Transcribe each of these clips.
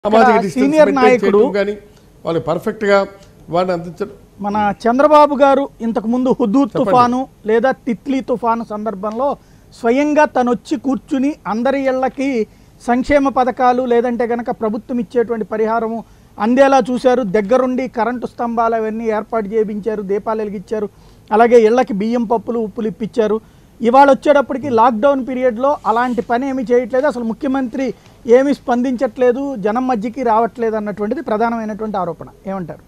సామాజిక distance senior maintain నాయకుడు చేయడం కానీ వాళ్ళు పర్ఫెక్ట్ గా వాడిని అందించడం మన చంద్రబాబు గారు ఇంతకు ముందు హుదూద్ తుఫాను లేదా తిత్లీ తుఫాను సందర్భంలో స్వయంగా తను వచ్చి కూర్చుని అందరి ఇళ్లకి సంక్షేమ పథకాలు లేదంటే గనక ప్రభుత్వం ఇచ్చేటువంటి పరిహారము అందేలా చూశారు దగ్గరుండి కరెంటు స్తంభాలు అవన్నీ ఏర్పాటు చేయించారు దీపాలు వెలిగించారు అలాగే ఇళ్లకి బియ్యం పప్పులు ఉప్పులు ఇప్పించారు ఇవాళ వచ్చేటప్పటికి లాక్డౌన్ పీరియడ్లో అలాంటి పని ఏమీ చేయట్లేదు అసలు ముఖ్యమంత్రి ఏమీ స్పందించట్లేదు జనం మధ్యకి రావట్లేదు అన్నటువంటిది ప్రధానమైనటువంటి ఆరోపణ ఏమంటారు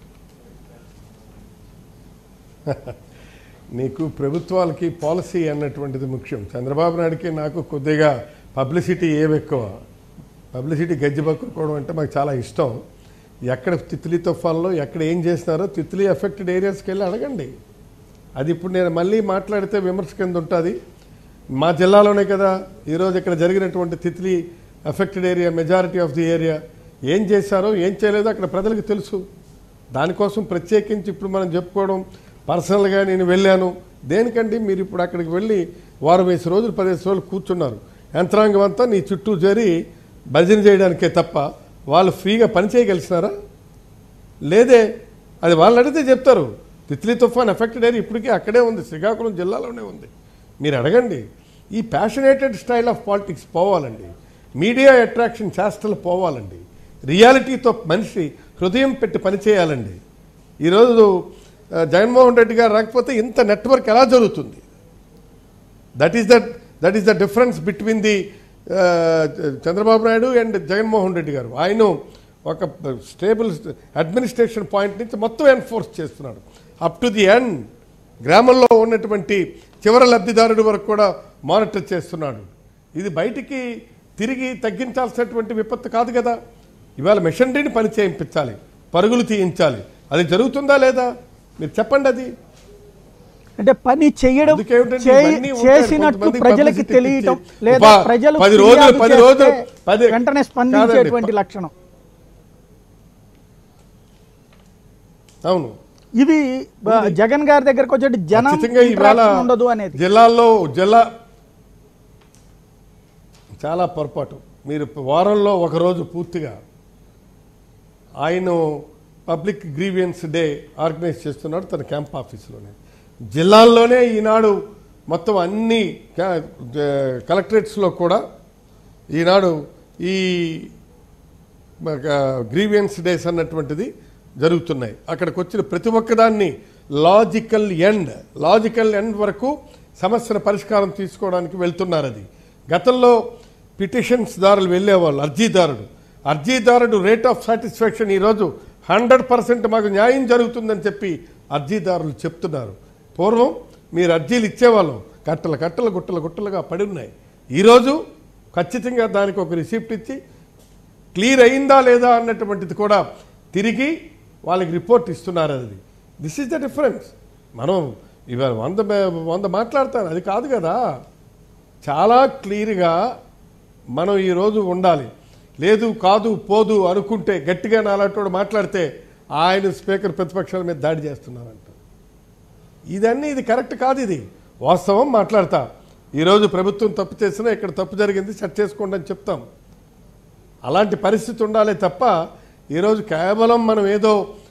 నీకు ప్రభుత్వాలకి పాలసీ అన్నటువంటిది ముఖ్యం చంద్రబాబు నాయుడుకి నాకు కొద్దిగా పబ్లిసిటీ ఏమి ఎక్కువ పబ్లిసిటీ గజ్జి పక్కుకోవడం అంటే మాకు చాలా ఇష్టం ఎక్కడ తిత్లీ తుఫాన్లో ఎక్కడ ఏం చేసినారో తిత్లీ ఎఫెక్టెడ్ ఏరియాస్కి వెళ్ళి అడగండి అది ఇప్పుడు నేను మళ్ళీ మాట్లాడితే విమర్శ కింద ఉంటుంది మా జిల్లాలోనే కదా ఈరోజు ఇక్కడ జరిగినటువంటి Titli affected area majority of the area ఏం చేశారో ఏం చేయలేదో అక్కడ ప్రజలకు తెలుసు దానికోసం ప్రత్యేకించి ఇప్పుడు మనం చెప్పుకోవడం పర్సనల్గా నేను వెళ్ళాను దేనికండి మీరు ఇప్పుడు అక్కడికి వెళ్ళి వారం వేసి రోజులు పదిహేను రోజులు కూర్చున్నారు యంత్రాంగం అంతా నీ చుట్టూ చేరి భజన చేయడానికే తప్ప వాళ్ళు ఫ్రీగా పని చేయగలిసినారా లేదే అది వాళ్ళు అడిగితే చెప్తారు తిత్లీ తుఫాన్ ఎఫెక్టెడ్ ఏరియా ఇప్పటికీ అక్కడే ఉంది శ్రీకాకుళం జిల్లాలోనే ఉంది మీరు అడగండి ఈ ప్యాషనేటెడ్ స్టైల్ ఆఫ్ పాలిటిక్స్ పోవాలండి మీడియా అట్రాక్షన్ చేష్టలు పోవాలండి రియాలిటీతో మనిషి హృదయం పెట్టి పనిచేయాలండి ఈరోజు ఆ, జగన్మోహన్ రెడ్డి గారు రాకపోతే ఇంత నెట్వర్క్ ఎలా జరుగుతుంది that is that that is the difference between the Chandrababu Naidu and Jaganmohan Reddy గారు ఆయన ఒక స్టేబుల్ అడ్మినిస్ట్రేషన్ పాయింట్ నుంచి మొత్తం ఎన్ఫోర్స్ చేస్తున్నాడు అప్ టు ది ఎండ్ గ్రామంలో ఉన్నటువంటి చివరి లబ్ధిదారుడి వరకు కూడా మానిటర్ చేస్తున్నాడు ఇది బయటికి తిరిగి తగ్గించాల్సినటువంటి విపత్తు కాదు కదా ఇవాళ మెషినరీని పని చేయించాలి పరుగులు తీయించాలి అది జరుగుతుందా లేదా మీరు చెప్పండి అది అంటే పని చేయడం అందుకేమిటండి చేయి- ఇవన్నీ ఉంటాయి. చేసినట్టు కొంతమందికి ప్రజలకి publicity తెలియటం ఇచ్చి, లేదా ప- ప్రజలు పది రోజులు, ఫిర్యాదు పది చేస్తే రోజులు, పది- వెంటనే కాదండి, స్పందించేటువంటి ప- లక్షణం అవును ఇది బ- జగన్ గారి దగ్గరకు వచ్చేటి జనం ఖచ్చితంగా ఇవాళ interaction ఉండదు అనేది జిల్లాల్లో జిల్లా చాలా పొరపాటు మీరు వారంలో ఒక రోజు పూర్తిగా ఆయన పబ్లిక్ గ్రీవియన్స్ డే ఆర్గనైజ్ చేస్తున్నాడు తన క్యాంప్ ఆఫీసులోనే జిల్లాల్లోనే ఈనాడు మొత్తం అన్ని క- జ- కలెక్టరేట్స్లో కూడా ఈనాడు ఈ గ్రీవియన్స్ డేస్ అన్నటువంటిది జరుగుతున్నాయి అక్కడికి వచ్చిన ప్రతి ఒక్కదాన్ని లాజికల్ ఎండ్ లాజికల్ ఎండ్ వరకు సమస్యల పరిష్కారం తీసుకోవడానికి వెళ్తున్నారు అది గతంలో పిటిషన్స్ దారులు వెళ్ళేవాళ్ళు అర్జీదారుడు అర్జీదారుడు రేట్ ఆఫ్ సాటిస్ఫాక్షన్ ఈరోజు హండ్రెడ్ పర్సెంట్ మాకు న్యాయం జరుగుతుందని చెప్పి అర్జీదారులు చెప్తున్నారు పూర్వం మీరు అర్జీలు ఇచ్చేవాళ్ళం కట్టలు కట్టలు గుట్టలు గుట్టలుగా పడి ఉన్నాయి ఈరోజు ఖచ్చితంగా దానికి ఒక రిసిప్ట్ ఇచ్చి క్లియర్ అయిందా లేదా అన్నటువంటిది కూడా తిరిగి వాళ్ళకి రిపోర్ట్ ఇస్తున్నారు అది దిస్ ఈజ్ ద డిఫరెన్స్ మనం ఇవాళ వంద మే- వంద మాట్లాడతాను అది కాదు కదా చాలా క్లియర్గా మనం ఈరోజు ఉండాలి లేదు కాదు పోదు అనుకుంటే గట్టిగా నాలాంటి మాట్లాడితే ఆయన స్పీకర్ ప్రతిపక్షాల మీద దాడి చేస్తున్నారంట ఇదన్నీ ఇది కరెక్ట్ కాదు ఇది వాస్తవం మాట్లాడతా ఈరోజు ప్రభుత్వం తప్పు చేసినా ఇక్కడ తప్పు జరిగింది సెట్ చేసుకోండి అని చెప్తాం అలాంటి పరిస్థితి ఉండాలి తప్ప ఈరోజు కేవలం మనం ఏదో